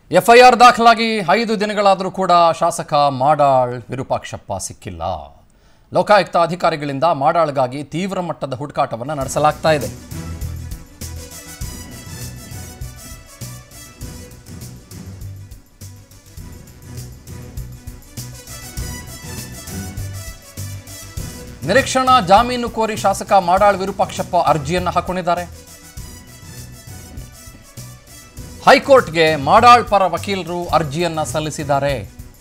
FIR ದಾಖಲಾಗಿ ಐದು ದಿನಗಳಾದರೂ ಕೂಡ ಶಾಸಕ ಮಾಡಾಳ್ ವಿರೂಪಾಕ್ಷಪ್ಪ ಸಿಕ್ಕಿಲ್ಲ ಲೋಕಾಯುಕ್ತ ಅಧಿಕಾರಿಗಳಿಂದ ಮಾಡಾಳ್ಗಾಗಿ ತೀವ್ರ ಮಟ್ಟದ ಹುಡುಕಾಟವನ್ನು ನಡೆಸಲಾಗ್ತಾ ಇದೆ ನಿರೀಕ್ಷಣಾ ಜಾಮೀನು ಕೋರಿ ಶಾಸಕ ಮಾಡಾಳ್ ವಿರೂಪಾಕ್ಷಪ್ಪ ಅರ್ಜಿಯನ್ನು ಹಾಕೊಂಡಿದ್ದಾರೆ ಹೈಕೋರ್ಟ್ಗೆ ಮಾಡಾಳ್ ಪರ ವಕೀಲರು ಅರ್ಜಿಯನ್ನ ಸಲ್ಲಿಸಿದ್ದಾರೆ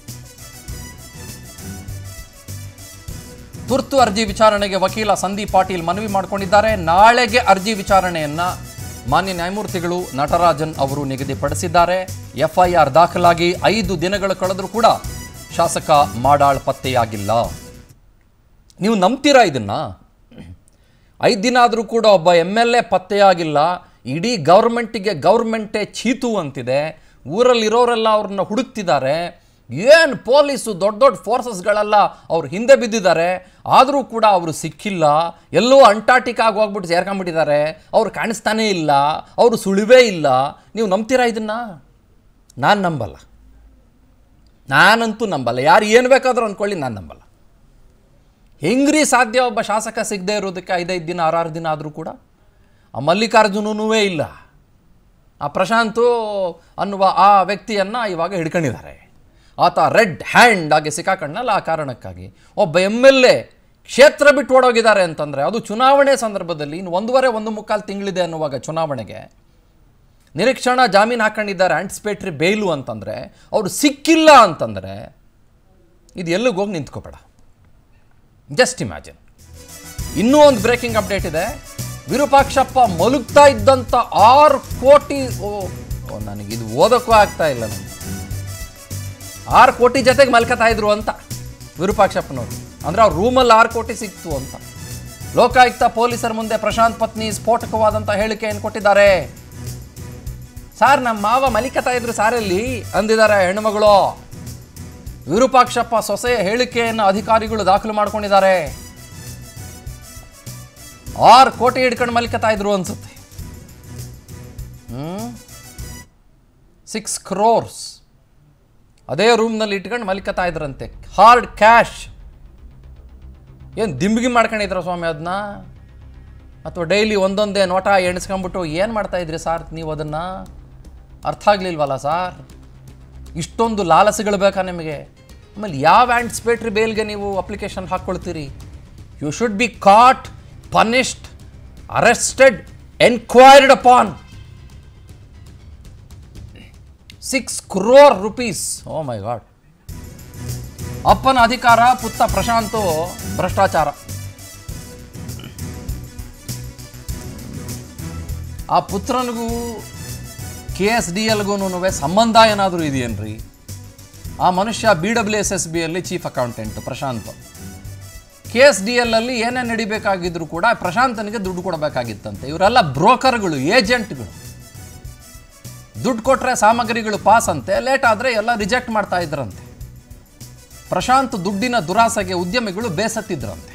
ತುರ್ತು ಅರ್ಜಿ ವಿಚಾರಣೆಗೆ ವಕೀಲ ಸಂದೀಪ್ ಪಾಟೀಲ್ ಮನವಿ ಮಾಡಿಕೊಂಡಿದ್ದಾರೆ ನಾಳೆಗೆ ಅರ್ಜಿ ವಿಚಾರಣೆಯನ್ನ ಮಾನ್ಯ ನ್ಯಾಯಮೂರ್ತಿಗಳು ನಟರಾಜನ್ ಅವರು ನಿಗದಿಪಡಿಸಿದ್ದಾರೆ ಎಫ್ಐಆರ್ ದಾಖಲಾಗಿ ಐದು ದಿನಗಳು ಕಳೆದರೂ ಕೂಡ ಶಾಸಕ ಮಾಡಾಳ್ ಪತ್ತೆಯಾಗಿಲ್ಲ ನೀವು ನಂಬ್ತೀರಾ ಇದನ್ನ ಐದು ದಿನ ಆದರೂ ಕೂಡ ಒಬ್ಬ ಎಮ್ ಎಲ್ ಎ ಪತ್ತೆಯಾಗಿಲ್ಲ ಇಡೀ ಗೌರ್ಮೆಂಟಿಗೆ ಗೌರ್ಮೆಂಟೇ ಚೀತು ಅಂತಿದೆ ಊರಲ್ಲಿರೋರೆಲ್ಲ ಅವ್ರನ್ನ ಹುಡುಕ್ತಿದ್ದಾರೆ ಏನು ಪೊಲೀಸು ದೊಡ್ಡ ದೊಡ್ಡ ಫೋರ್ಸಸ್ಗಳೆಲ್ಲ ಅವ್ರು ಹಿಂದೆ ಬಿದ್ದಿದ್ದಾರೆ ಆದರೂ ಕೂಡ ಅವರು ಸಿಕ್ಕಿಲ್ಲ ಎಲ್ಲೋ ಅಂಟಾಟಿಕಾಗಿ ಹೋಗ್ಬಿಟ್ಟು ಸೇರ್ಕೊಂಡ್ಬಿಟ್ಟಿದ್ದಾರೆ ಅವ್ರು ಕಾಣಿಸ್ತಾನೇ ಇಲ್ಲ ಅವರು ಸುಳಿವೇ ಇಲ್ಲ ನೀವು ನಂಬ್ತೀರಾ ಇದನ್ನ ನಾನು ನಂಬಲ್ಲ ನಾನಂತೂ ನಂಬಲ್ಲ ಯಾರು ಏನು ಬೇಕಾದರೂ ಅಂದ್ಕೊಳ್ಳಿ ನಾನು ನಂಬಲ್ಲ ಹೆಂಗ್ರಿ ಸಾಧ್ಯ ಒಬ್ಬ ಶಾಸಕ ಸಿಗದೆ ಇರೋದಕ್ಕೆ ಐದೈದು ದಿನ ಆರಾರು ದಿನ ಆದರೂ ಕೂಡ ಆ ಮಲ್ಲಿಕಾರ್ಜುನೂ ಇಲ್ಲ ಆ ಪ್ರಶಾಂತು ಅನ್ನುವ ಆ ವ್ಯಕ್ತಿಯನ್ನು ಇವಾಗ ಹಿಡ್ಕೊಂಡಿದ್ದಾರೆ ಆತ ರೆಡ್ ಹ್ಯಾಂಡ್ ಆಗಿ ಸಿಕ್ಕಾಕೊಂಡಲ್ಲ ಆ ಕಾರಣಕ್ಕಾಗಿ ಒಬ್ಬ ಎಮ್ ಎಲ್ ಎ ಕ್ಷೇತ್ರ ಬಿಟ್ಟು ಓಡೋಗಿದ್ದಾರೆ ಅಂತಂದರೆ ಅದು ಚುನಾವಣೆ ಸಂದರ್ಭದಲ್ಲಿ ಇನ್ನು ಒಂದೂವರೆ ಒಂದು ಮುಕ್ಕಾಲು ತಿಂಗಳಿದೆ ಅನ್ನುವಾಗ ಚುನಾವಣೆಗೆ ನಿರೀಕ್ಷಣಾ ಜಾಮೀನು ಹಾಕೊಂಡಿದ್ದಾರೆ ಆಂಟಿಸಿಪೇಟ್ರಿ ಬೇಯ್ಲು ಅಂತಂದರೆ ಅವರು ಸಿಕ್ಕಿಲ್ಲ ಅಂತಂದರೆ ಇದು ಎಲ್ಲಿಗೆ ಹೋಗಿ ನಿಂತ್ಕೋಬೇಡ ಜಸ್ಟ್ ಇಮ್ಯಾಜಿನ್ ಇನ್ನೂ ಒಂದು ಬ್ರೇಕಿಂಗ್ ಅಪ್ಡೇಟ್ ಇದೆ ವಿರೂಪಾಕ್ಷಪ್ಪ ಮಲಗ್ತಾ ಇದ್ದಂಥ ಆರು ಕೋಟಿ ಓ ಓ ನನಗೆ ಇದು ಓದೋಕ್ಕೂ ಆಗ್ತಾ ಇಲ್ಲ ನನಗೆ ಆರು ಕೋಟಿ ಜೊತೆಗೆ ಮಲ್ಕತಾ ಇದ್ರು ಅಂತ ವಿರೂಪಾಕ್ಷಪ್ಪನವರು ಅಂದರೆ ಅವ್ರ ರೂಮಲ್ಲಿ ಆರು ಕೋಟಿ ಸಿಕ್ತು ಅಂತ ಲೋಕಾಯುಕ್ತ ಪೊಲೀಸರ ಮುಂದೆ ಪ್ರಶಾಂತ್ ಪತ್ನಿ ಸ್ಫೋಟಕವಾದಂಥ ಹೇಳಿಕೆಯನ್ನು ಕೊಟ್ಟಿದ್ದಾರೆ ಸಾರ್ ನಮ್ಮ ಮಾವ ಮಲಿಕತಾ ಇದ್ರು ಸಾರಲ್ಲಿ ಅಂದಿದ್ದಾರೆ ಹೆಣ್ಣುಮಗಳು ವಿರೂಪಾಕ್ಷಪ್ಪ ಸೊಸೆಯ ಹೇಳಿಕೆಯನ್ನು ಅಧಿಕಾರಿಗಳು ದಾಖಲು ಮಾಡ್ಕೊಂಡಿದ್ದಾರೆ ಆರು ಕೋಟಿ ಹಿಡ್ಕೊಂಡು ಮಲಿಕತಾ ಇದ್ರು ಅನ್ಸುತ್ತೆ ಸಿಕ್ಸ್ ಕ್ರೋರ್ಸ್ ಅದೇ ರೂಮ್ನಲ್ಲಿ ಇಟ್ಕೊಂಡು ಮಲಿಕತಾ ಇದ್ರಂತೆ ಹಾರ್ಡ್ ಕ್ಯಾಶ್ ಏನು ದಿಂಬಿಗಿ ಮಾಡ್ಕೊಂಡಿದ್ರ ಸ್ವಾಮಿ ಅದನ್ನ ಅಥವಾ ಡೈಲಿ ಒಂದೊಂದೇ ನೋಟ ಎಣಿಸ್ಕೊಂಬಿಟ್ಟು ಏನು ಮಾಡ್ತಾ ಇದ್ರಿ ಸಾರ್ ನೀವು ಅದನ್ನು ಅರ್ಥ ಆಗಲಿಲ್ವಲ್ಲ ಸಾರ್ ಇಷ್ಟೊಂದು ಲಾಲಸೆಗಳು ಬೇಕಾ ನಿಮಗೆ ಆಮೇಲೆ ಯಾವ ಆ್ಯಂಟಿಸಿಪೇಟ್ರಿ ಬೇಲ್ಗೆ ನೀವು ಅಪ್ಲಿಕೇಶನ್ ಹಾಕ್ಕೊಳ್ತೀರಿ you should be caught punished arrested enquired upon six crore rupees oh my God ಅಪ್ಪನ ಅಧಿಕಾರ ಪುತ್ತ ಪ್ರಶಾಂತು ಭ್ರಷ್ಟಾಚಾರ ಆ ಪುತ್ರನಿಗೂ ಕೆ ಎಸ್ ಡಿ ಎಲ್ಗೂ ಸಂಬಂಧ ಏನಾದರೂ ಇದೆಯೇನ್ರಿ ಆ ಮನುಷ್ಯ ಬಿ ಡಬ್ಲ್ಯೂ ಎಸ್ ಎಸ್ ಬಿಯಲ್ಲಿ chief accountant Prashanth K S D L ಅಲ್ಲಿ ಏನೇ ನಡಿಬೇಕಾಗಿದ್ರು ಕೂಡ ಪ್ರಶಾಂತನಿಗೆ ದುಡ್ಡು ಕೊಡಬೇಕಾಗಿತ್ತಂತೆ ಇವರೆಲ್ಲ ಬ್ರೋಕರ್ಗಳು ಏಜೆಂಟ್ಗಳು ದುಡ್ಡು ಕೊಟ್ಟರೆ ಸಾಮಗ್ರಿಗಳು ಪಾಸ್ ಅಂತೆ ಲೇಟ್ ಆದರೆ ಎಲ್ಲ ರಿಜೆಕ್ಟ್ ಮಾಡ್ತಾ ಇದ್ರಂತೆ ಪ್ರಶಾಂತ್ ದುಡ್ಡಿನ ದುರಾಸೆಗೆ ಉದ್ಯಮಿಗಳು ಬೇಸತ್ತಿದ್ರಂತೆ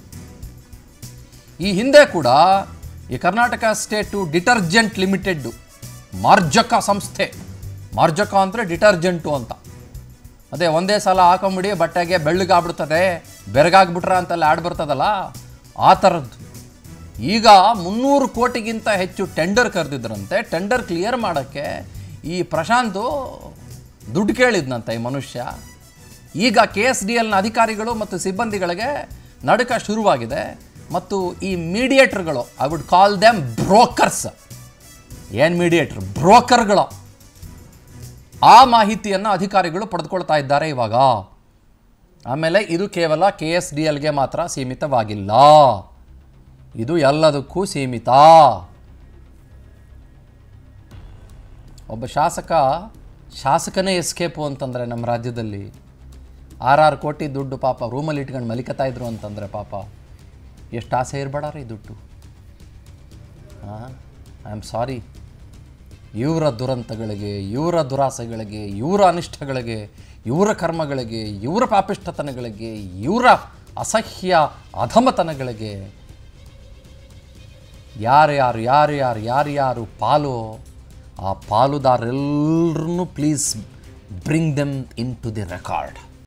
ಈ ಹಿಂದೆ ಕೂಡ ಈ ಕರ್ನಾಟಕ ಸ್ಟೇಟು ಡಿಟರ್ಜೆಂಟ್ ಲಿಮಿಟೆಡ್ಡು ಮಾರ್ಜಕ ಸಂಸ್ಥೆ ಮಾರ್ಜಕ ಅಂದರೆ ಡಿಟರ್ಜೆಂಟು ಅಂತ ಅದೇ ಒಂದೇ ಸಲ ಹಾಕೊಂಬಿಡಿ ಬಟ್ಟೆಗೆ ಬೆಳ್ಳಗಾಗ್ಬಿಡ್ತದೆ ಬೆರಗಾಗ್ಬಿಟ್ರ ಅಂತೆಲ್ಲ ಆಡ್ ಬರ್ತದಲ್ಲ ಆ ಥರದ್ದು ಈಗ ಮುನ್ನೂರು ಕೋಟಿಗಿಂತ ಹೆಚ್ಚು ಟೆಂಡರ್ ಕರೆದಿದ್ರಂತೆ ಟೆಂಡರ್ ಕ್ಲಿಯರ್ ಮಾಡೋಕ್ಕೆ ಈ ಪ್ರಶಾಂತು ದುಡ್ಡು ಕೇಳಿದ್ನಂತೆ ಈ ಮನುಷ್ಯ ಈಗ ಕೆ ಎಸ್ ಡಿ ಎಲ್ನ ಅಧಿಕಾರಿಗಳು ಮತ್ತು ಸಿಬ್ಬಂದಿಗಳಿಗೆ ನಡುಕ ಶುರುವಾಗಿದೆ ಮತ್ತು ಈ ಮೀಡಿಯೇಟ್ರ್ಗಳು I would call them brokers ಏನು ಮೀಡಿಯೇಟ್ರ್ ಬ್ರೋಕರ್ಗಳು ಆ ಮಾಹಿತಿಯನ್ನು ಅಧಿಕಾರಿಗಳು ಪಡೆದುಕೊಳ್ತಾ ಇದ್ದಾರೆ ಇವಾಗ ಆಮೇಲೆ ಇದು ಕೇವಲ ಕೆ ಎಸ್ ಡಿ ಎಲ್ಗೆ ಮಾತ್ರ ಸೀಮಿತವಾಗಿಲ್ಲ ಇದು ಎಲ್ಲದಕ್ಕೂ ಸೀಮಿತ ಒಬ್ಬ ಶಾಸಕ ಶಾಸಕನೇ ಎಸ್ಕೇಪು ಅಂತಂದರೆ ನಮ್ಮ ರಾಜ್ಯದಲ್ಲಿ ಆರಾರು ಕೋಟಿ ದುಡ್ಡು ಪಾಪ ರೂಮಲ್ಲಿ ಇಟ್ಕೊಂಡು ಮಲಿಕತಾ ಇದ್ರು ಅಂತಂದರೆ ಪಾಪ ಎಷ್ಟು ಆಸೆ ಇರಬೇಡ ರೀ ದುಡ್ಡು ಹಾಂ ಐ ಆಮ್ ಸಾರಿ ಇವರ ದುರಂತಗಳಿಗೆ ಇವರ ದುರಾಸೆಗಳಿಗೆ ಇವರ ಅನಿಷ್ಟಗಳಿಗೆ ಇವರ ಕರ್ಮಗಳಿಗೆ ಇವರ ಪಾಪಿಷ್ಟತನಗಳಿಗೆ ಇವರ ಅಸಹ್ಯ ಅಧಮತನಗಳಿಗೆ ಯಾರ್ಯಾರು ಯಾರ್ಯಾರು ಯಾರ್ಯಾರು ಪಾಲು ಆ ಪಾಲುದಾರೆಲ್ಲರನ್ನೂ please bring them into the record